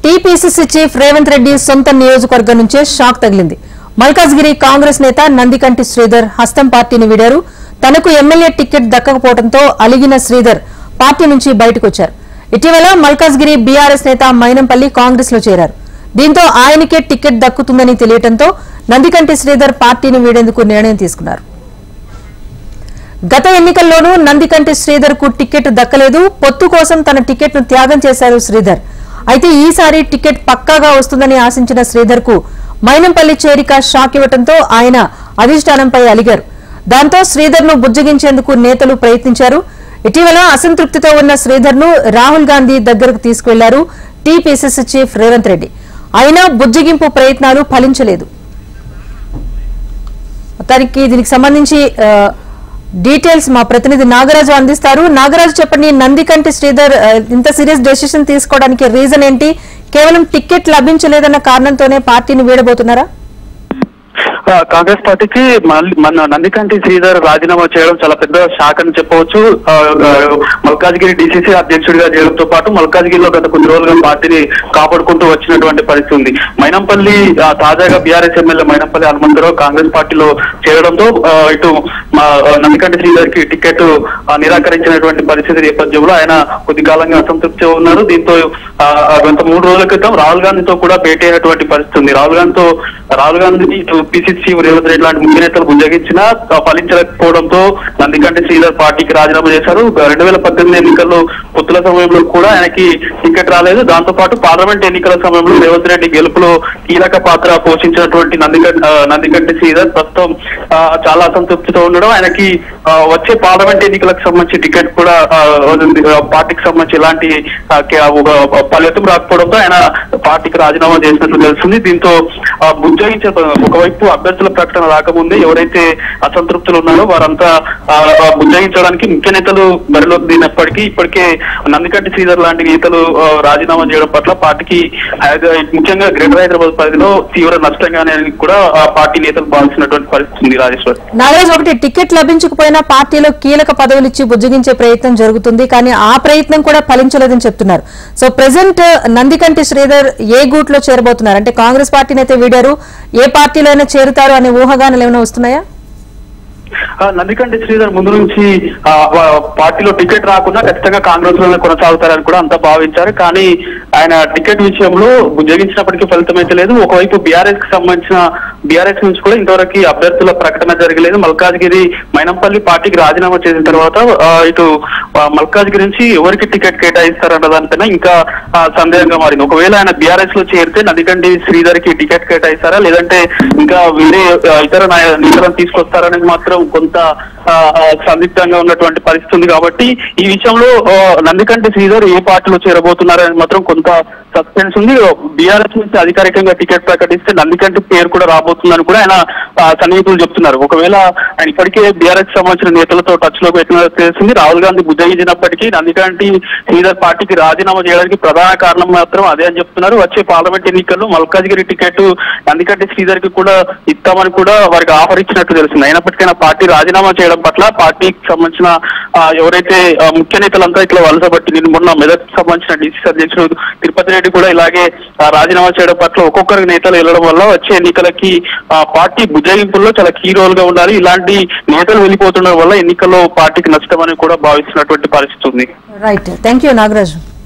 TPCC chief Revanth Reddy సొంత నియోజకవర్గం నుంచే షాక్ తగిలింది మల్కాజ్గిరి కాంగ్రెస్ నేత నందికంటి శ్రీధర్ హస్తం పార్టీని వీడారు తనకు ఎమ్మెల్యే టికెట్ దక్కకపోవడంతో అలిగిన శ్రీధర్ పార్టీ నుంచి బయటకొచ్చారు ఇటీవల మల్కాజ్గిరి బీఆర్ఎస్ నేత మైనంపల్లి కాంగ్రెస్ లో చేరారు దీంతో ఆయనకే టికెట్ దక్కుతుందని తెలియటంతో నందికంటి శ్రీధర్ పార్టీని వీడేందుకు నిర్ణయం తీసుకున్నారు గత ఎన్నికల్లోనూ నందికంటి శ్రీధర్ కు టికెట్ దక్కలేదు పొత్తు కోసం తన టికెట్ ను త్యాగం చేశారు శ్రీధర్ అయితే ఈసారి టికెట్ పక్కాగా వస్తుందని ఆశించిన శ్రీధర్ కు మైనంపల్లి చేరిక షాక్ ఇవ్వడంతో ఆయన అధిష్టానంపై అలిగారు దాంతో శ్రీధర్ ను బుజ్జగించేందుకు నేతలు ప్రయత్నించారు ఇటీవల అసంతృప్తితో ఉన్న శ్రీధర్ ను రాహుల్ గాంధీ దగ్గరకు తీసుకువెళ్లారు టీపీసీసీ చీఫ్ రేవంత్ రెడ్డి అయినా బుజ్జగింపు ప్రయత్నాలు ఫలించలేదు మొత్తానికి దీనికి సంబంధించి ఆ, డీటెయిల్స్ మా ప్రతినిధి నాగరాజు అందిస్తారు నాగరాజు చెప్పండి నందికంటి శ్రీధర్ ఆ, ఇంత సీరియస్ డెసిషన్ తీసుకోవడానికి రీజన్ ఏంటి కేవలం టికెట్ లభించలేదన్న కారణంతోనే పార్టీని వీడబోతున్నారా ఆ, కాంగ్రెస్ పార్టీకి మళ్ళీ మన నందికంటి శ్రీధర్ రాజీనామా చేయడం చాలా పెద్ద షాక్ అని చెప్పవచ్చు ఆ, ఆ, మల్కాజ్గిరి డిసిసి అధ్యక్షుడిగా చేయడంతో పాటు మల్కాజ్గిరిలో గత కొన్ని రోజులుగా పార్టీని కాపాడుకుంటూ వచ్చినటువంటి పరిస్థితి ఉంది మైనంపల్లి ఆ, తాజాగా BRS MLA Mynampally Hanumantharao Congress పార్టీలో చేరడంతో ఆ, ఇటు మా ఆ, నందికంటి శ్రీధర్ కి టికెట్ ఆ, నిరాకరించినటువంటి పరిస్థితి నేపథ్యంలో ఆయన కొద్ది కాలంగా అసంతృప్తిగా ఉన్నారు దీంతో ఆ, ఆ, గత మూడు రోజుల క్రితం రాహుల్ గాంధీతో కూడా భేటీ అయినటువంటి పరిస్థితి ఉంది రాహుల్ గాంధీతో రాహుల్ గాంధీ ఇటు పిసిసి రేవంత్ రెడ్డి లాంటి ముఖ్య నేతలు బుజ్జగించినా ఆ, ఫలించకపోవడంతో నందికంటి శ్రీధర్ పార్టీకి రాజీనామా చేశారు రెండు వేల పద్దెనిమిది ఎన్నికల్లో పొత్తుల సమయంలో కూడా ఆయనకి టికెట్ రాలేదు దాంతో పాటు పార్లమెంట్ ఎన్నికల సమయంలో రేవంత్ రెడ్డి గెలుపులో కీలక పాత్ర పోషించినటువంటి నందికంటి ఆ, నందికంటి శ్రీధర్ ప్రస్తుతం ఆ, చాలా అసంతృప్తితో ఉండడం ఆయనకి ఆ, వచ్చే పార్లమెంట్ ఎన్నికలకు సంబంధించి టికెట్ కూడా ఆ, ఉంది. ఆ, పార్టీకి సంబంధించి ఎలాంటి ఆ, కే- ఒక ఫలితం రాకపోవడంతో ఆయన పార్టీకి రాజీనామా చేసినట్లు తెలుస్తుంది దీంతో ఆ, బుజ్జగించే ఒకవైపు అభ్యర్థుల ప్రకటన రాకముందే ఎవరైతే అసంతృప్తులు ఉన్నారో వారంతా ఆ, ఆ, బుజ్జగించడానికి ముఖ్య నేతలు బరిలోకి దిగినప్పటికీ ఇప్పటికే నందికంటి శ్రీధర్ లాంటి నేతలు ఆ, రాజీనామా చేయడం పట్ల పార్టీకి హైద- ముఖ్యంగా గ్రేటర్ హైదరాబాద్ పరిధిలో తీవ్ర నష్టంగానే అని కూడా ఆ పార్టీ నేతలు భావిస్తున్నటువంటి పరిస్థితి ఉంది రాజేశ్వర్ నాగరాజు ఒకటి టికెట్ లభించకపోయినా పార్టీలో కీలక పదవులు ఇచ్చి బుజ్జగించే ప్రయత్నం జరుగుతుంది కానీ ఆ ప్రయత్నం కూడా ఫలించలేదని చెప్తున్నారు సో ప్రెసెంట్ నందికంటి శ్రీధర్ ఏ గూట్ లో చేరబోతున్నారు అంటే కాంగ్రెస్ పార్టీని అయితే వీడారు ఏ పార్టీలో అయినా చేరుతారు అనే ఊహాగానాలు ఏమైనా వస్తున్నాయా ఆ, నందికంటి శ్రీధర్ ముందు నుంచి ఆ, వా- పార్టీలో టికెట్ రాకుండా ఖచ్చితంగా కాంగ్రెస్ లోనే కొనసాగుతారని కూడా అంతా భావించారు కానీ ఆయన టికెట్ విషయంలో జగించినప్పటికీ ఫలితం అయితే లేదు ఒకవైపు బీఆర్ఎస్ కి సంబంధించిన బీఆర్ఎస్ నుంచి కూడా ఇంతవరకు అభ్యర్థుల ప్రకటన జరగలేదు మల్కాజ్గిరి మైనంపల్లి పార్టీకి రాజీనామా చేసిన తర్వాత ఆ, ఇటు ఆ, మల్కాజ్గిరి నుంచి ఎవరికి టికెట్ కేటాయిస్తారన్న దానిపైన ఇంకా ఆ, సందేహంగా మారింది ఒకవేళ ఆయన బీఆర్ఎస్ లో చేరితే నదికంటి శ్రీధర్ కి టికెట్ కేటాయిస్తారా లేదంటే ఇంకా వేరే ఆ, ఇతర నాయ- నేతలను తీసుకొస్తారనేది మాత్రం కొంత ఆ, ఆ, సందిగ్ధంగా ఉన్నటువంటి పరిస్థితి ఉంది కాబట్టి ఈ విషయంలో ఆ, నందికంటి శ్రీధర్ ఏ పార్టీలో చేరబోతున్నారని మాత్రం కొంత సస్పెన్స్ ఉంది బీఆర్ఎస్ నుంచి అధికారికంగా టికెట్ ప్రకటిస్తే నందికంటి పేరు కూడా రాబోతుందని కూడా ఆయన ఆ, సన్నిహితులు చెప్తున్నారు ఒకవేళ ఆయన ఇప్పటికే బీఆర్ఎస్ సంబంధించిన నేతలతో టచ్ లో పెట్టినట్టు తెలిసింది రాహుల్ గాంధీ బుద్ధగించినప్పటికీ నందికంటి శ్రీధర్ పార్టీకి రాజీనామా చేయడానికి ప్రధాన కారణం మాత్రం అదే అని చెప్తున్నారు వచ్చే పార్లమెంట్ ఎన్నికల్లో మల్కాజ్గిరి టికెట్ నందికంటి శ్రీధర్ కి కూడా ఇస్తామని కూడా వారికి ఆఫర్ ఇచ్చినట్టు తెలిసింది అయినప్పటికైనా పార్టీ రాజీనామా చేయడం పట్ల పార్టీకి సంబంధించిన ఆ, ఎవరైతే ఆ, ముఖ్య నేతలంతా ఇట్లా వలసబట్టి నేను మొన్న మెదక్ సంబంధించిన డిసిసి అధ్యక్షుడు తిరుపతి రెడ్డి కూడా ఇలాగే ఆ, రాజీనామా చేయడం పట్ల ఒక్కొక్కరి నేతలు వెళ్ళడం వల్ల వచ్చే ఎన్నికలకి ఆ, పార్టీ బుజ్జగింపుల్లో చాలా కీ రోల్ గా ఉండాలి ఇలాంటి నేతలు వెళ్ళిపోతుండడం వల్ల ఎన్నికల్లో పార్టీకి నష్టమని కూడా భావిస్తున్నటువంటి పరిస్థితి ఉంది రైట్ థ్యాంక్ యూ నాగరాజు